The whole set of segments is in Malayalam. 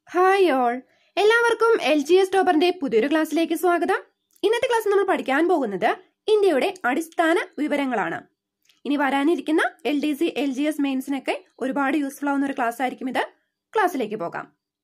ഹായ് ഓൾ എല്ലാവർക്കും എൽ ജി എസ് ടോപ്പറിന്റെ പുതിയൊരു ക്ലാസ്സിലേക്ക് സ്വാഗതം ഇന്നത്തെ ക്ലാസ് നമ്മൾ പഠിക്കാൻ പോകുന്നത് ഇന്ത്യയുടെ അടിസ്ഥാന വിവരങ്ങളാണ് ഇനി വരാനിരിക്കുന്ന L D C L G S മെയിൻസിനൊക്കെ ഒരുപാട് യൂസ്ഫുൾ ആവുന്ന ഒരു ക്ലാസ് ആയിരിക്കും ഇത് ക്ലാസ്സിലേക്ക് പോകാം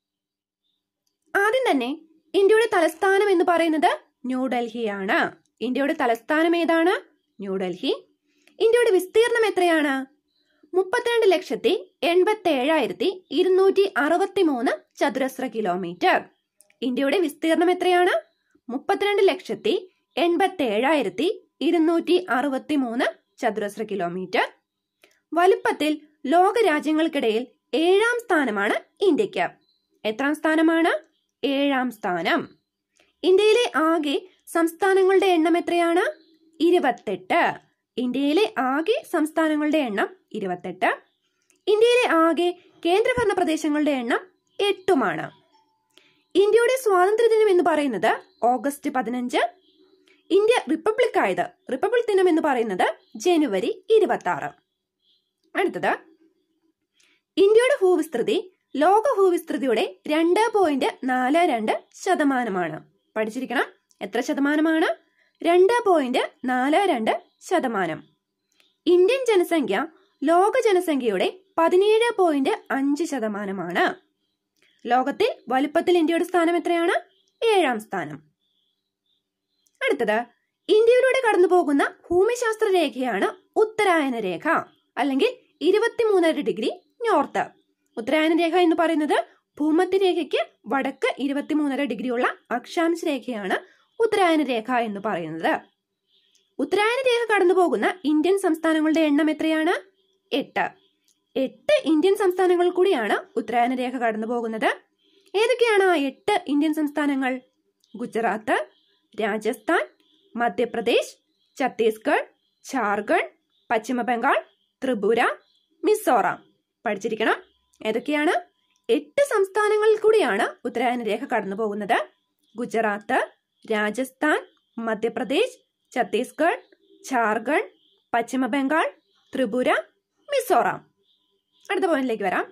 ആദ്യം തന്നെ ഇന്ത്യയുടെ തലസ്ഥാനം എന്ന് പറയുന്നത് ന്യൂഡൽഹിയാണ് ഇന്ത്യയുടെ തലസ്ഥാനം ഏതാണ് ന്യൂഡൽഹി ഇന്ത്യയുടെ വിസ്തീർണം എത്രയാണ് മുപ്പത്തിരണ്ട് ലക്ഷത്തി എൺപത്തി ഏഴായിരത്തി ഇരുന്നൂറ്റി അറുപത്തി മൂന്ന് ചതുരശ്ര കിലോമീറ്റർ ഇന്ത്യയുടെ വിസ്തീർണം എത്രയാണ് മുപ്പത്തിരണ്ട് ലക്ഷത്തി എൺപത്തി ഏഴായിരത്തി ഇരുന്നൂറ്റി അറുപത്തി മൂന്ന് ചതുരശ്ര കിലോമീറ്റർ വലുപ്പത്തിൽ ലോക രാജ്യങ്ങൾക്കിടയിൽ ഏഴാം സ്ഥാനമാണ് ഇന്ത്യക്ക് എത്രാം സ്ഥാനമാണ് ഏഴാം സ്ഥാനം ഇന്ത്യയിലെ ആകെ സംസ്ഥാനങ്ങളുടെ എണ്ണം എത്രയാണ് ഇരുപത്തെട്ട് ഇന്ത്യയിലെ ആകെ സംസ്ഥാനങ്ങളുടെ എണ്ണം ഇരുപത്തെട്ട് ഇന്ത്യയിലെ ആകെ കേന്ദ്രഭരണ പ്രദേശങ്ങളുടെ എണ്ണം എട്ടുമാണ് ഇന്ത്യയുടെ സ്വാതന്ത്ര്യദിനം എന്ന് പറയുന്നത് ഓഗസ്റ്റ് പതിനഞ്ച് ഇന്ത്യ റിപ്പബ്ലിക് ആയത് റിപ്പബ്ലിക് ദിനം എന്ന് പറയുന്നത് ജനുവരി ഇരുപത്തി ആറ് അടുത്തത് ഇന്ത്യയുടെ ഭൂവിസ്തൃതി ലോക ഭൂവിസ്തൃതിയുടെ രണ്ട് പോയിന്റ് നാല് രണ്ട് ശതമാനമാണ് പഠിച്ചിരിക്കണം എത്ര ശതമാനമാണ് രണ്ട് പോയിന്റ് നാല് രണ്ട് ശതമാനം ഇന്ത്യൻ ജനസംഖ്യ ലോക ജനസംഖ്യയുടെ പതിനേഴ് പോയിന്റ് അഞ്ച് ശതമാനമാണ് ലോകത്തിൽ വലുപ്പത്തിൽ ഇന്ത്യയുടെ സ്ഥാനം എത്രയാണ് ഏഴാം സ്ഥാനം അടുത്തത് ഇന്ത്യയിലൂടെ കടന്നു പോകുന്ന ഭൂമിശാസ്ത്ര രേഖയാണ് ഉത്തരായന രേഖ അല്ലെങ്കിൽ ഇരുപത്തിമൂന്നര ഡിഗ്രി നോർത്ത് ഉത്തരായന രേഖ എന്ന് പറയുന്നത് ഭൂമധ്യരേഖയ്ക്ക് വടക്ക് ഇരുപത്തിമൂന്നര ഡിഗ്രിയുള്ള അക്ഷാംശ രേഖയാണ് ഉത്തരായന രേഖ എന്ന് പറയുന്നത് ഉത്തരായന രേഖ കടന്നു പോകുന്ന ഇന്ത്യൻ സംസ്ഥാനങ്ങളുടെ എണ്ണം എത്രയാണ് എട്ട് എട്ട് ഇന്ത്യൻ സംസ്ഥാനങ്ങൾ കൂടിയാണ് ഉത്തരായന രേഖ കടന്നു പോകുന്നത് ഏതൊക്കെയാണ് ആ എട്ട് ഇന്ത്യൻ സംസ്ഥാനങ്ങൾ ഗുജറാത്ത് രാജസ്ഥാൻ മധ്യപ്രദേശ് ഛത്തീസ്ഗഡ് ഝാർഖണ്ഡ് പശ്ചിമ ബംഗാൾ ത്രിപുര മിസോറാം പഠിച്ചിരിക്കണം ഏതൊക്കെയാണ് എട്ട് സംസ്ഥാനങ്ങളിൽ കൂടിയാണ് ഉത്തരായന രേഖ കടന്നു പോകുന്നത് ഗുജറാത്ത് രാജസ്ഥാൻ മധ്യപ്രദേശ് ഛത്തീസ്ഗഡ് ഝാർഖണ്ഡ് പശ്ചിമ ബംഗാൾ ത്രിപുര മിസോറാം അടുത്ത പോയിന്റിലേക്ക് വരാം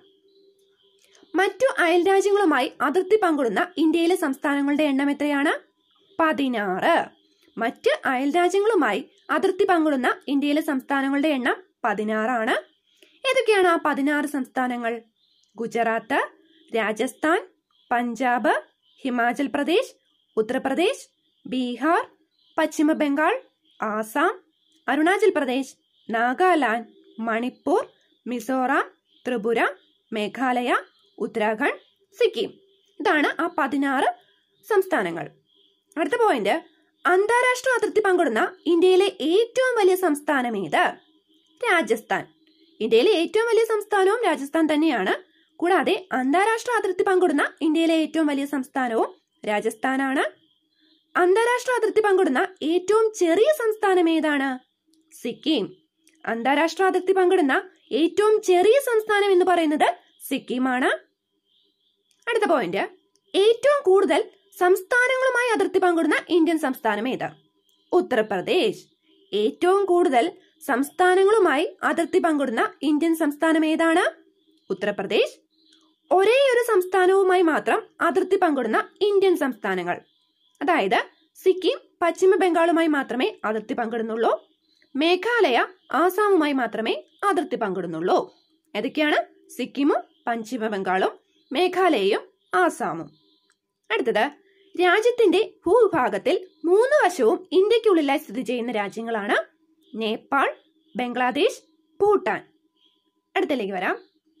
മറ്റു അയൽ രാജ്യങ്ങളുമായി അതിർത്തി പങ്കിടുന്ന ഇന്ത്യയിലെ സംസ്ഥാനങ്ങളുടെ എണ്ണം എത്രയാണ് പതിനാറ് മറ്റ് അയൽ രാജ്യങ്ങളുമായി അതിർത്തി പങ്കിടുന്ന ഇന്ത്യയിലെ സംസ്ഥാനങ്ങളുടെ എണ്ണം പതിനാറാണ് ഏതൊക്കെയാണ് ആ പതിനാറ് സംസ്ഥാനങ്ങൾ ഗുജറാത്ത് രാജസ്ഥാൻ പഞ്ചാബ് ഹിമാചൽ പ്രദേശ് ഉത്തർപ്രദേശ് ബീഹാർ പശ്ചിമ ബംഗാൾ ആസാം അരുണാചൽ പ്രദേശ് നാഗാലാൻഡ് മണിപ്പൂർ മിസോറാം ത്രിപുര മേഘാലയ ഉത്തരാഖണ്ഡ് സിക്കിം ഇതാണ് ആ പതിനാറ് സംസ്ഥാനങ്ങൾ അടുത്ത പോയിന്റ് അന്താരാഷ്ട്ര അതിർത്തി പങ്കിടുന്ന ഇന്ത്യയിലെ ഏറ്റവും വലിയ സംസ്ഥാനം ഏത് രാജസ്ഥാൻ ഇന്ത്യയിലെ ഏറ്റവും വലിയ സംസ്ഥാനവും രാജസ്ഥാൻ തന്നെയാണ് കൂടാതെ അന്താരാഷ്ട്ര അതിർത്തി പങ്കിടുന്ന ഇന്ത്യയിലെ ഏറ്റവും വലിയ സംസ്ഥാനവും രാജസ്ഥാനാണ് അന്താരാഷ്ട്ര അതിർത്തി പങ്കിടുന്ന ഏറ്റവും ചെറിയ സംസ്ഥാനം ഏതാണ് സിക്കിം അന്താരാഷ്ട്ര അതിർത്തി പങ്കിടുന്ന ഏറ്റവും ചെറിയ സംസ്ഥാനം എന്ന് പറയുന്നത് സിക്കിമാണ് അടുത്ത പോയിന്റ് ഏറ്റവും കൂടുതൽ സംസ്ഥാനങ്ങളുമായി അതിർത്തി പങ്കിടുന്ന ഇന്ത്യൻ സംസ്ഥാനം ഏത് ഉത്തർപ്രദേശ് ഏറ്റവും കൂടുതൽ സംസ്ഥാനങ്ങളുമായി അതിർത്തി പങ്കിടുന്ന ഇന്ത്യൻ സംസ്ഥാനം ഏതാണ് ഉത്തർപ്രദേശ് ഒരേ ഒരു സംസ്ഥാനവുമായി മാത്രം അതിർത്തി പങ്കിടുന്ന ഇന്ത്യൻ സംസ്ഥാനങ്ങൾ അതായത് സിക്കിം പശ്ചിമ ബംഗാളുമായി മാത്രമേ അതിർത്തി പങ്കിടുന്നുള്ളൂ മേഘാലയ ആസാമുമായി മാത്രമേ അതിർത്തി പങ്കിടുന്നുള്ളൂ ഏതൊക്കെയാണ് സിക്കിമും പശ്ചിമ ബംഗാളും മേഘാലയയും ആസാമും അടുത്തത് രാജ്യത്തിന്റെ ഭൂവിഭാഗത്തിൽ മൂന്ന് വശവും ഇന്ത്യക്കുള്ളിലായി സ്ഥിതി ചെയ്യുന്ന രാജ്യങ്ങളാണ് നേപ്പാൾ ബംഗ്ലാദേശ് ഭൂട്ടാൻ അടുത്തിലേക്ക് വരാം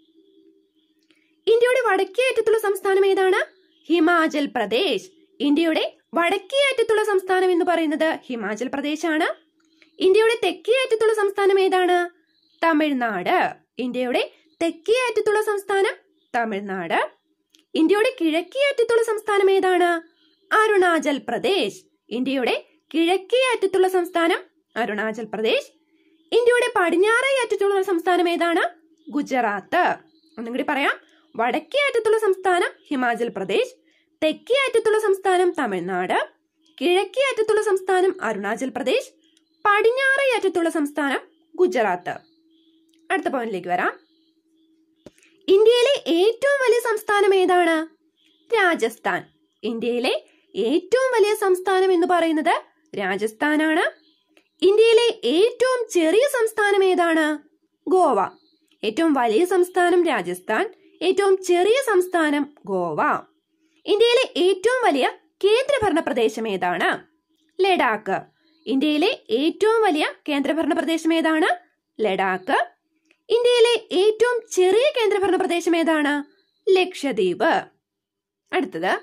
ഇന്ത്യയുടെ വടക്കേ അറ്റത്തുള്ള സംസ്ഥാനം ഏതാണ് ഹിമാചൽ പ്രദേശ് ഇന്ത്യയുടെ വടക്കേ അറ്റത്തുള്ള സംസ്ഥാനം എന്ന് പറയുന്നത് ഹിമാചൽ പ്രദേശ് ആണ് ഇന്ത്യയുടെ തെക്കേ അറ്റത്തുള്ള സംസ്ഥാനം ഏതാണ് തമിഴ്നാട് ഇന്ത്യയുടെ തെക്കേ അറ്റത്തുള്ള സംസ്ഥാനം തമിഴ്നാട് ഇന്ത്യയുടെ കിഴക്കേ അറ്റത്തുള്ള സംസ്ഥാനം ഏതാണ് അരുണാചൽ പ്രദേശ് ഇന്ത്യയുടെ കിഴക്കേ അറ്റത്തുള്ള സംസ്ഥാനം അരുണാചൽ പ്രദേശ് ഇന്ത്യയുടെ പടിഞ്ഞാറേ അറ്റത്തുള്ള സംസ്ഥാനം ഏതാണ് ഗുജറാത്ത് ഒന്നും കൂടി പറയാം വടക്കേ അറ്റത്തുള്ള സംസ്ഥാനം ഹിമാചൽ പ്രദേശ് തെക്കേ അറ്റത്തുള്ള സംസ്ഥാനം തമിഴ്നാട് കിഴക്കേ അറ്റത്തുള്ള സംസ്ഥാനം അരുണാചൽ പ്രദേശ് പടിഞ്ഞാറേ അറ്റത്തുള്ള സംസ്ഥാനം ഗുജറാത്ത് അടുത്ത പോയിന്റിലേക്ക് വരാം ഇന്ത്യയിലെ ഏറ്റവും വലിയ സംസ്ഥാനം ഏതാണ് രാജസ്ഥാൻ ഇന്ത്യയിലെ ഏറ്റവും വലിയ സംസ്ഥാനം എന്ന് പറയുന്നത് രാജസ്ഥാനാണ് ഇന്ത്യയിലെ ഏറ്റവും ചെറിയ സംസ്ഥാനം ഏതാണ് ഗോവ ഏറ്റവും വലിയ സംസ്ഥാനം രാജസ്ഥാൻ ഏറ്റവും ചെറിയ സംസ്ഥാനം ഗോവ ഇന്ത്യയിലെ ഏറ്റവും വലിയ കേന്ദ്രഭരണ പ്രദേശം ഏതാണ് ലഡാക്ക് ഇന്ത്യയിലെ ഏറ്റവും വലിയ കേന്ദ്രഭരണ പ്രദേശം ഏതാണ് ലഡാക്ക് ഇന്ത്യയിലെ ഏറ്റവും ചെറിയ കേന്ദ്രഭരണ പ്രദേശം ഏതാണ് ലക്ഷദ്വീപ് അടുത്തത്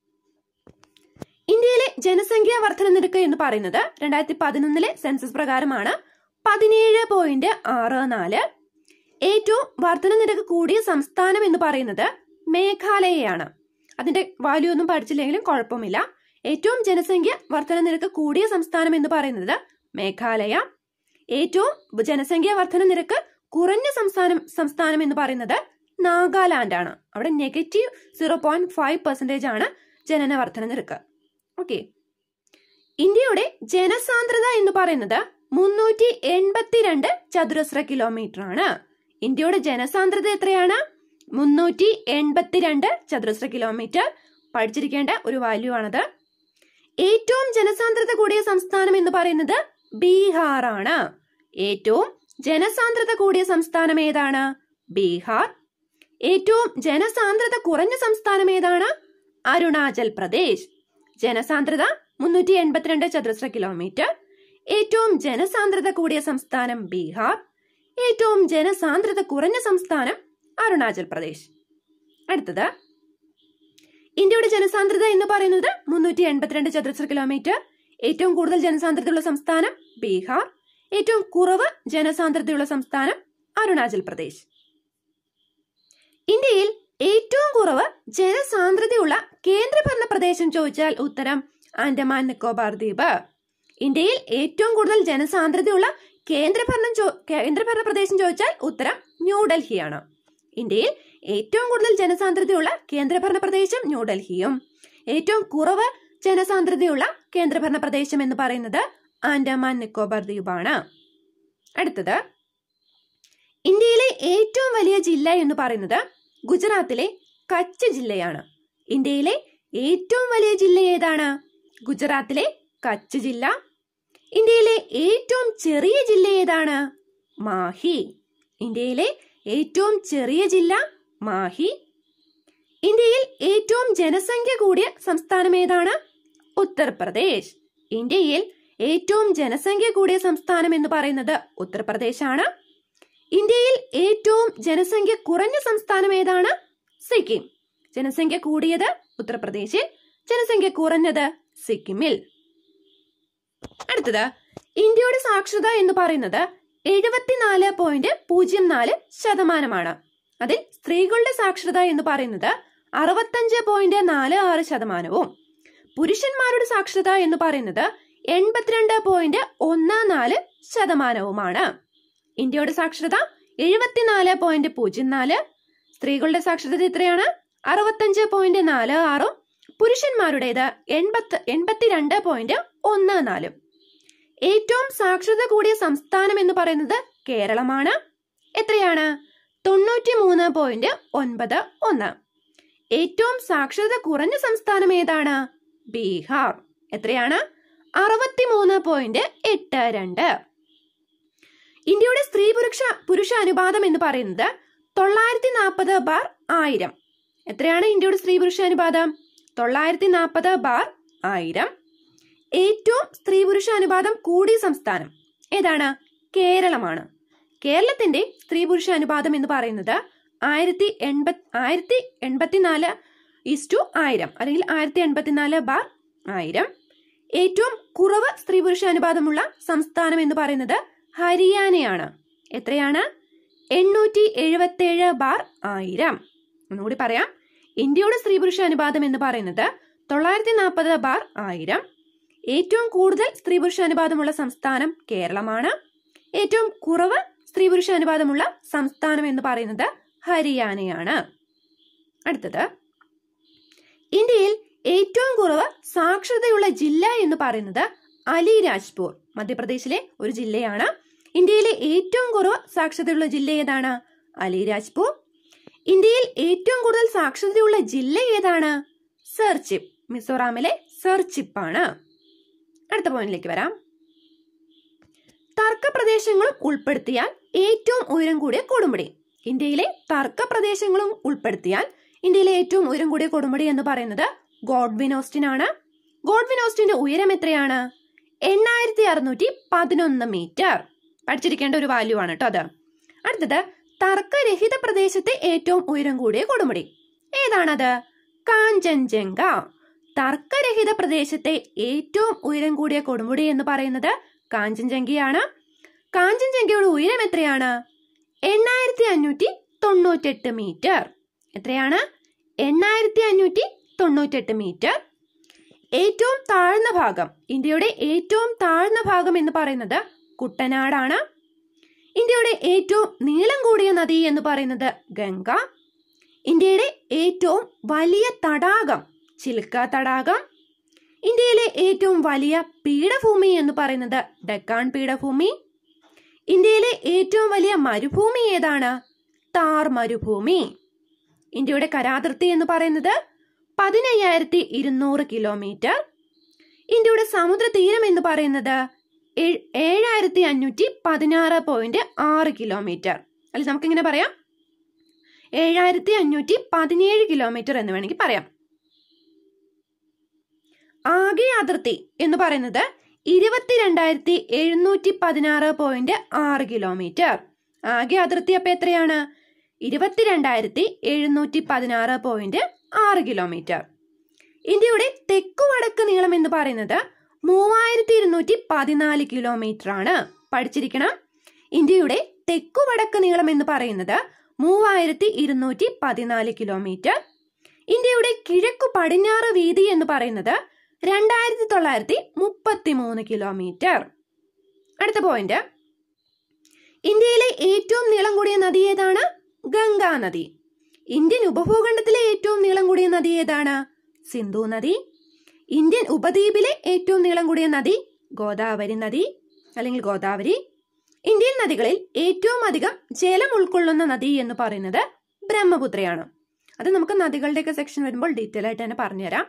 ഇന്ത്യയിലെ ജനസംഖ്യാ വർധന നിരക്ക് എന്ന് പറയുന്നത് രണ്ടായിരത്തി പതിനൊന്നിലെ സെൻസസ് പ്രകാരമാണ് പതിനേഴ് പോയിന്റ് ആറ് നാല് ഏറ്റവും വർധന നിരക്ക് കൂടിയ സംസ്ഥാനം എന്ന് പറയുന്നത് മേഘാലയയാണ് അതിന്റെ വാല്യൂ ഒന്നും പഠിച്ചില്ലെങ്കിലും കുഴപ്പമില്ല ഏറ്റവും ജനസംഖ്യ വർധന നിരക്ക് കൂടിയ സംസ്ഥാനം എന്ന് പറയുന്നത് മേഘാലയ ഏറ്റവും ജനസംഖ്യാ വർധന നിരക്ക് കുറഞ്ഞ സംസ്ഥാനം സംസ്ഥാനം എന്ന് പറയുന്നത് നാഗാലാൻഡ് ആണ് അവിടെ negative zero point five percentage ആണ് ജനന വർധന നിരക്ക് ഓക്കെ ഇന്ത്യയുടെ ജനസാന്ദ്രത എന്ന് പറയുന്നത് മുന്നൂറ്റി എൺപത്തിരണ്ട് ചതുരശ്ര കിലോമീറ്റർ ആണ് ഇന്ത്യയുടെ ജനസാന്ദ്രത എത്രയാണ് മുന്നൂറ്റി എൺപത്തിരണ്ട് ചതുരശ്ര കിലോമീറ്റർ പഠിച്ചിരിക്കേണ്ട ഒരു വാല്യൂ ആണത് ഏറ്റവും ജനസാന്ദ്രത കൂടിയ സംസ്ഥാനം എന്ന് പറയുന്നത് ബീഹാർ ആണ് ഏറ്റവും ജനസാന്ദ്രത കൂടിയ സംസ്ഥാനം ഏതാണ് ബീഹാർ ഏറ്റവും ജനസാന്ദ്രത കുറഞ്ഞ സംസ്ഥാനം ഏതാണ് അരുണാചൽ പ്രദേശ് ജനസാന്ദ്രത മുന്നൂറ്റി എൺപത്തിരണ്ട് ചതുരശ്ര കിലോമീറ്റർ ഏറ്റവും ജനസാന്ദ്രത കൂടിയ സംസ്ഥാനം ബീഹാർ ഏറ്റവും ജനസാന്ദ്രത കുറഞ്ഞ സംസ്ഥാനം അരുണാചൽ പ്രദേശ് അടുത്തത് ഇന്ത്യയുടെ ജനസാന്ദ്രത എന്ന് പറയുന്നത് മുന്നൂറ്റി എൺപത്തിരണ്ട് ചതുരശ്ര കിലോമീറ്റർ ഏറ്റവും കൂടുതൽ ജനസാന്ദ്രതയുള്ള സംസ്ഥാനം ബീഹാർ ഏറ്റവും കുറവ് ജനസാന്ദ്രതയുള്ള സംസ്ഥാനം അരുണാചൽ പ്രദേശ് ഇന്ത്യയിൽ ഏറ്റവും കുറവ് ജനസാന്ദ്രതയുള്ള കേന്ദ്രഭരണ പ്രദേശം ചോദിച്ചാൽ ഉത്തരം ആൻഡമാൻ നിക്കോബാർ ദ്വീപ് ഇന്ത്യയിൽ ഏറ്റവും കൂടുതൽ ജനസാന്ദ്രതയുള്ള കേന്ദ്രഭരണം ചോ- കേന്ദ്രഭരണ പ്രദേശം ചോദിച്ചാൽ ഉത്തരം ന്യൂഡൽഹിയാണ് ഇന്ത്യയിൽ ഏറ്റവും കൂടുതൽ ജനസാന്ദ്രതയുള്ള കേന്ദ്രഭരണ പ്രദേശം ന്യൂഡൽഹിയും ഏറ്റവും കുറവ് ജനസാന്ദ്രതയുള്ള കേന്ദ്രഭരണ പ്രദേശം എന്ന് പറയുന്നത് ആൻഡമാൻ നിക്കോബാർ ദ്വീപാണ് അടുത്തത് ഇന്ത്യയിലെ ഏറ്റവും വലിയ ജില്ല എന്ന് പറയുന്നത് ഗുജറാത്തിലെ കച്ച് ജില്ലയാണ് ഇന്ത്യയിലെ ഏറ്റവും വലിയ ജില്ല ഏതാണ് ഗുജറാത്തിലെ കച്ച് ജില്ല ഇന്ത്യയിലെ ഏറ്റവും ചെറിയ ജില്ല ഏതാണ് മാഹി ഇന്ത്യയിലെ ഏറ്റവും ചെറിയ ജില്ല മാഹി ഇന്ത്യയിൽ ഏറ്റവും ജനസംഖ്യ കൂടിയ സംസ്ഥാനം ഏതാണ് ഉത്തർപ്രദേശ് ഇന്ത്യയിൽ ഏറ്റവും ജനസംഖ്യ കൂടിയ സംസ്ഥാനം എന്ന് പറയുന്നത് ഉത്തർപ്രദേശാണ് ഇന്ത്യയിൽ ഏറ്റവും ജനസംഖ്യ കുറഞ്ഞ സംസ്ഥാനം ഏതാണ് സിക്കിം ജനസംഖ്യ കൂടിയത് ഉത്തർപ്രദേശിൽ ജനസംഖ്യ കുറഞ്ഞത് സിക്കിമിൽ അടുത്തത് ഇന്ത്യയുടെ സാക്ഷരത എന്ന് പറയുന്നത് എഴുപത്തിനാല് പോയിന്റ് പൂജ്യം നാല് ശതമാനമാണ് അതിൽ സ്ത്രീകളുടെ സാക്ഷരത എന്ന് പറയുന്നത് അറുപത്തഞ്ച് പോയിന്റ് നാല് ആറ് ശതമാനവും പുരുഷന്മാരുടെ സാക്ഷരത എന്ന് പറയുന്നത് എൺപത്തിരണ്ട് പോയിന്റ് ഒന്ന് നാല് ശതമാനവുമാണ് ഇന്ത്യയുടെ സാക്ഷരത എഴുപത്തിനാല് പോയിന്റ് പൂജ്യം നാല് സ്ത്രീകളുടെ സാക്ഷരത എത്രയാണ് അറുപത്തഞ്ച് പോയിന്റ് നാല് ആറും പുരുഷന്മാരുടേത് എൺപത്തി എൺപത്തിരണ്ട് പോയിന്റ് ഒന്ന് നാലും ഏറ്റവും സാക്ഷരത കൂടിയ സംസ്ഥാനം എന്ന് പറയുന്നത് കേരളമാണ് എത്രയാണ് തൊണ്ണൂറ്റി മൂന്ന് പോയിന്റ് ഒൻപത് ഒന്ന് ഏറ്റവും സാക്ഷരത കുറഞ്ഞ സംസ്ഥാനം ഏതാണ് ബീഹാർ എത്രയാണ് അറുപത്തിമൂന്ന് പോയിന്റ് എട്ട് രണ്ട് ഇന്ത്യയുടെ സ്ത്രീ പുരുഷ പുരുഷ അനുപാതം എന്ന് പറയുന്നത് തൊള്ളായിരത്തി നാൽപ്പത് ബാർ ആയിരം എത്രയാണ് ഇന്ത്യയുടെ സ്ത്രീ പുരുഷ അനുപാതം തൊള്ളായിരത്തി നാൽപ്പത് ബാർ ആയിരം ഏറ്റവും സ്ത്രീ പുരുഷ അനുപാതം കൂടിയ സംസ്ഥാനം ഏതാണ് കേരളമാണ് കേരളത്തിന്റെ സ്ത്രീ പുരുഷ അനുപാതം എന്ന് പറയുന്നത് ആയിരത്തി എൺപത് ആയിരത്തി എൺപത്തിനാല് ഈസ് ടു ആയിരം അല്ലെങ്കിൽ ആയിരത്തി എൺപത്തിനാല് ബാർ ആയിരം ഏറ്റവും കുറവ് സ്ത്രീ പുരുഷ അനുപാതമുള്ള സംസ്ഥാനം എന്ന് പറയുന്നത് ഹരിയാനയാണ് എത്രയാണ് എണ്ണൂറ്റി എഴുപത്തേഴ് ബാർ ആയിരം ഒന്നുകൂടി പറയാം ഇന്ത്യയുടെ സ്ത്രീ പുരുഷ അനുപാതം എന്ന് പറയുന്നത് തൊള്ളായിരത്തി നാൽപ്പത് ബാർ ആയിരം ഏറ്റവും കൂടുതൽ സ്ത്രീ പുരുഷ അനുപാതമുള്ള സംസ്ഥാനം കേരളമാണ് ഏറ്റവും കുറവ് സ്ത്രീ പുരുഷ അനുപാതമുള്ള സംസ്ഥാനം എന്ന് പറയുന്നത് ഹരിയാനയാണ് അടുത്തത് ഇന്ത്യയിൽ ഏറ്റവും കുറവ് സാക്ഷരതയുള്ള ജില്ല എന്ന് പറയുന്നത് അലിരാജ്പൂർ മധ്യപ്രദേശിലെ ഒരു ജില്ലയാണ് ഇന്ത്യയിലെ ഏറ്റവും കുറവ് സാക്ഷരതയുള്ള ജില്ല ഏതാണ് അലിരാജ്പൂർ ഇന്ത്യയിൽ ഏറ്റവും കൂടുതൽ സാക്ഷരതയുള്ള ജില്ല ഏതാണ് സെർച്ചിപ്പ് മിസോറാമിലെ സെർച്ചിപ്പാണ് അടുത്ത പോയിന്റിലേക്ക് വരാം തർക്ക പ്രദേശങ്ങളും ഉൾപ്പെടുത്തിയാൽ ഏറ്റവും ഉയരം കൂടിയ കൊടുമുടി ഇന്ത്യയിലെ തർക്ക പ്രദേശങ്ങളും ഉൾപ്പെടുത്തിയാൽ ഇന്ത്യയിലെ ഏറ്റവും ഉയരം കൂടിയ കൊടുമുടി എന്ന് പറയുന്നത് ഗോഡ്വിൻ ഓസ്റ്റിൻ ആണ് ഗോഡ്വിൻ ഓസ്റ്റിന്റെ ഉയരം എത്രയാണ് എണ്ണായിരത്തി അറുന്നൂറ്റി പതിനൊന്ന് മീറ്റർ പഠിച്ചിരിക്കേണ്ട ഒരു വാല്യൂ ആണ് കേട്ടോ അത് അടുത്തത് തർക്കരഹിത പ്രദേശത്തെ ഏറ്റവും ഉയരം കൂടിയ കൊടുമുടി ഏതാണത് കാഞ്ചൻജംഗ തർക്കരഹിത പ്രദേശത്തെ ഏറ്റവും ഉയരം കൂടിയ കൊടുമുടി എന്ന് പറയുന്നത് കാഞ്ചൻജംഗയാണ് കാഞ്ചൻജംഗയുടെ ഉയരം എത്രയാണ് എണ്ണായിരത്തി അഞ്ഞൂറ്റി തൊണ്ണൂറ്റെട്ട് മീറ്റർ എത്രയാണ് എണ്ണായിരത്തി അഞ്ഞൂറ്റി തൊണ്ണൂറ്റെട്ട് മീറ്റർ ഏറ്റവും താഴ്ന്ന ഭാഗം ഇന്ത്യയുടെ ഏറ്റവും താഴ്ന്ന ഭാഗം എന്ന് പറയുന്നത് കുട്ടനാടാണ് ഇന്ത്യയുടെ ഏറ്റവും നീളം കൂടിയ നദി എന്ന് പറയുന്നത് ഗംഗ ഇന്ത്യയുടെ ഏറ്റവും വലിയ തടാകം ചിൽക്ക തടാകം ഇന്ത്യയിലെ ഏറ്റവും വലിയ പീഠഭൂമി എന്ന് പറയുന്നത് ഡെക്കാൻ പീഠഭൂമി ഇന്ത്യയിലെ ഏറ്റവും വലിയ മരുഭൂമി ഏതാണ് താർ മരുഭൂമി ഇന്ത്യയുടെ കരാതിർത്തി എന്ന് പറയുന്നത് പതിനയ്യായിരത്തി ഇരുന്നൂറ് കിലോമീറ്റർ ഇന്ത്യയുടെ സമുദ്ര തീരം എന്ന് പറയുന്നത് ഏഴ്- ഏഴായിരത്തി അഞ്ഞൂറ്റി പതിനാറ് പോയിന്റ് ആറ് കിലോമീറ്റർ അല്ലെ നമുക്കിങ്ങനെ പറയാം ഏഴായിരത്തി അഞ്ഞൂറ്റി പതിനേഴ് കിലോമീറ്റർ എന്ന് വേണമെങ്കിൽ പറയാം ആകെ അതിർത്തി എന്ന് പറയുന്നത് ഇരുപത്തിരണ്ടായിരത്തി എഴുന്നൂറ്റി പതിനാറ് പോയിന്റ് ആറ് കിലോമീറ്റർ ആകെ അതിർത്തി അപ്പൊ എത്രയാണ് ഇരുപത്തിരണ്ടായിരത്തി എഴുന്നൂറ്റി പതിനാറ് പോയിന്റ് ആറ് കിലോമീറ്റർ ഇന്ത്യയുടെ തെക്കു വടക്ക് നീളം എന്ന് പറയുന്നത് മൂവായിരത്തി ഇരുന്നൂറ്റി പതിനാല് കിലോമീറ്റർ ആണ് പഠിച്ചിരിക്കണം ഇന്ത്യയുടെ തെക്കു വടക്ക് നീളം എന്ന് പറയുന്നത് മൂവായിരത്തി ഇരുന്നൂറ്റി പതിനാല് കിലോമീറ്റർ ഇന്ത്യയുടെ കിഴക്കു പടിഞ്ഞാറ് വീതി എന്ന് പറയുന്നത് രണ്ടായിരത്തി തൊള്ളായിരത്തി മുപ്പത്തി മൂന്ന് കിലോമീറ്റർ അടുത്ത പോയിന്റ് ഇന്ത്യയിലെ ഏറ്റവും നീളം കൂടിയ നദി ഏതാണ് ഗംഗാ നദി ഇന്ത്യൻ ഉപഭൂഖണ്ഡത്തിലെ ഏറ്റവും നീളം കൂടിയ നദി ഏതാണ് സിന്ധു നദി ഇന്ത്യൻ ഉപദ്വീപിലെ ഏറ്റവും നീളം കൂടിയ നദി ഗോദാവരി നദി അല്ലെങ്കിൽ ഗോദാവരി ഇന്ത്യൻ നദികളിൽ ഏറ്റവും അധികം ജലം ഉൾക്കൊള്ളുന്ന നദി എന്ന് പറയുന്നത് ബ്രഹ്മപുത്രയാണ് അത് നമുക്ക് നദികളുടെയൊക്കെ സെക്ഷൻ വരുമ്പോൾ ഡീറ്റെയിൽ ആയിട്ട് തന്നെ പറഞ്ഞുതരാം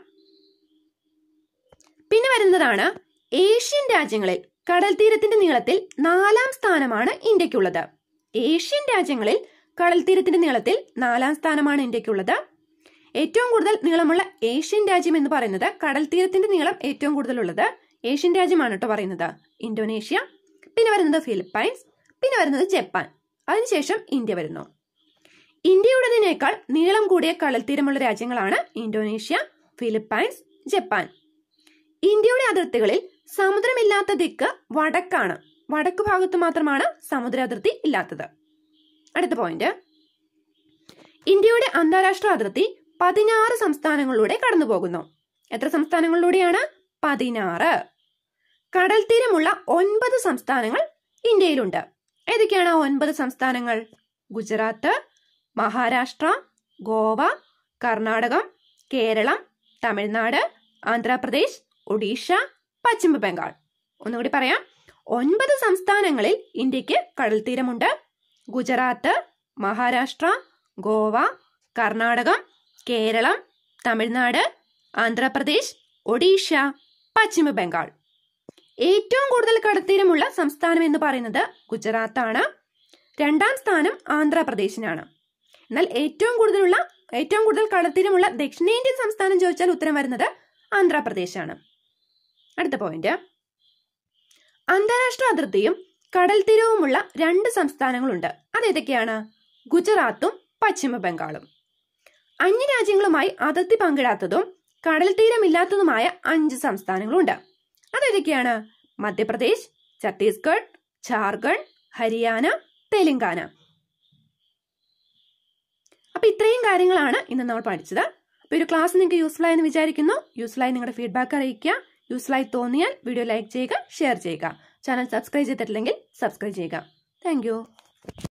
പിന്നെ വരുന്നതാണ് ഏഷ്യൻ രാജ്യങ്ങളിൽ കടൽ തീരത്തിന്റെ നീളത്തിൽ നാലാം സ്ഥാനമാണ് ഇന്ത്യക്കുള്ളത് ഏഷ്യൻ രാജ്യങ്ങളിൽ കടൽ തീരത്തിന്റെ നീളത്തിൽ നാലാം സ്ഥാനമാണ് ഇന്ത്യക്കുള്ളത് ഏറ്റവും കൂടുതൽ നീളമുള്ള ഏഷ്യൻ രാജ്യം എന്ന് പറയുന്നത് കടൽ തീരത്തിന്റെ നീളം ഏറ്റവും കൂടുതലുള്ളത് ഏഷ്യൻ രാജ്യമാണ് കേട്ടോ പറയുന്നത് ഇന്തോനേഷ്യ പിന്നെ വരുന്നത് ഫിലിപ്പൈൻസ് പിന്നെ വരുന്നത് ജപ്പാൻ അതിനുശേഷം ഇന്ത്യ വരുന്നു ഇന്ത്യയുടേതിനേക്കാൾ നീളം കൂടിയ കടൽ തീരമുള്ള രാജ്യങ്ങളാണ് ഇന്തോനേഷ്യ ഫിലിപ്പൈൻസ് ജപ്പാൻ ഇന്ത്യയുടെ അതിർത്തികളിൽ സമുദ്രമില്ലാത്ത ദിക്ക് വടക്കാണ് വടക്ക് ഭാഗത്ത് മാത്രമാണ് സമുദ്ര അതിർത്തി ഇല്ലാത്തത് അടുത്ത പോയിന്റ് ഇന്ത്യയുടെ അന്താരാഷ്ട്ര അതിർത്തി പതിനാറ് സംസ്ഥാനങ്ങളിലൂടെ കടന്നു പോകുന്നു എത്ര സംസ്ഥാനങ്ങളിലൂടെയാണ് പതിനാറ് കടൽ തീരമുള്ള ഒൻപത് സംസ്ഥാനങ്ങൾ ഇന്ത്യയിലുണ്ട് ഏതൊക്കെയാണ് ആ ഒൻപത് സംസ്ഥാനങ്ങൾ ഗുജറാത്ത് മഹാരാഷ്ട്ര ഗോവ കർണാടകം കേരളം തമിഴ്നാട് ആന്ധ്രാപ്രദേശ് ഒഡീഷ പശ്ചിമ ബംഗാൾ ഒന്നുകൂടി പറയാം ഒൻപത് സംസ്ഥാനങ്ങളിൽ ഇന്ത്യക്ക് കടൽ തീരമുണ്ട് ഗുജറാത്ത് മഹാരാഷ്ട്ര ഗോവ കർണാടകം കേരളം തമിഴ്നാട് ആന്ധ്രാപ്രദേശ് ഒഡീഷ പശ്ചിമ ബംഗാൾ ഏറ്റവും കൂടുതൽ കടൽത്തീരമുള്ള സംസ്ഥാനം എന്ന് പറയുന്നത് ഗുജറാത്താണ് രണ്ടാം സ്ഥാനം ആന്ധ്രാപ്രദേശിനാണ് എന്നാൽ ഏറ്റവും കൂടുതലുള്ള ഏറ്റവും കൂടുതൽ കടൽത്തീരമുള്ള ദക്ഷിണേന്ത്യൻ സംസ്ഥാനം ചോദിച്ചാൽ ഉത്തരം വരുന്നത് ആന്ധ്രാപ്രദേശാണ് അടുത്ത പോയിന്റ് അന്താരാഷ്ട്ര അതിർത്തിയും കടൽ തീരവുമുള്ള രണ്ട് സംസ്ഥാനങ്ങളുണ്ട് അതേതൊക്കെയാണ് ഗുജറാത്തും പശ്ചിമ ബംഗാളും അന്യരാജ്യങ്ങളുമായി അതിർത്തി പങ്കിടാത്തതും കടൽ തീരമില്ലാത്തതുമായ അഞ്ച് സംസ്ഥാനങ്ങളുണ്ട് അതേതൊക്കെയാണ് മധ്യപ്രദേശ് ഛത്തീസ്ഗഡ് ജാർഖണ്ഡ് ഹരിയാന തെലങ്കാന അപ്പൊ ഇത്രയും കാര്യങ്ങളാണ് ഇന്ന് നമ്മൾ പഠിച്ചത് അപ്പൊ ഒരു ക്ലാസ് നിങ്ങൾക്ക് യൂസ്ഫുൾ ആയെന്ന് വിചാരിക്കുന്നു യൂസ്ഫുൾ ആയി നിങ്ങളുടെ ഫീഡ്ബാക്ക് അറിയിക്കുക യൂസ്ഫുൾ ആയി തോന്നിയാൽ വീഡിയോ ലൈക്ക് ചെയ്യുക ഷെയർ ചെയ്യുക ചാനൽ സബ്സ്ക്രൈബ് ചെയ്തിട്ടില്ലെങ്കിൽ സബ്സ്ക്രൈബ് ചെയ്യുക താങ്ക്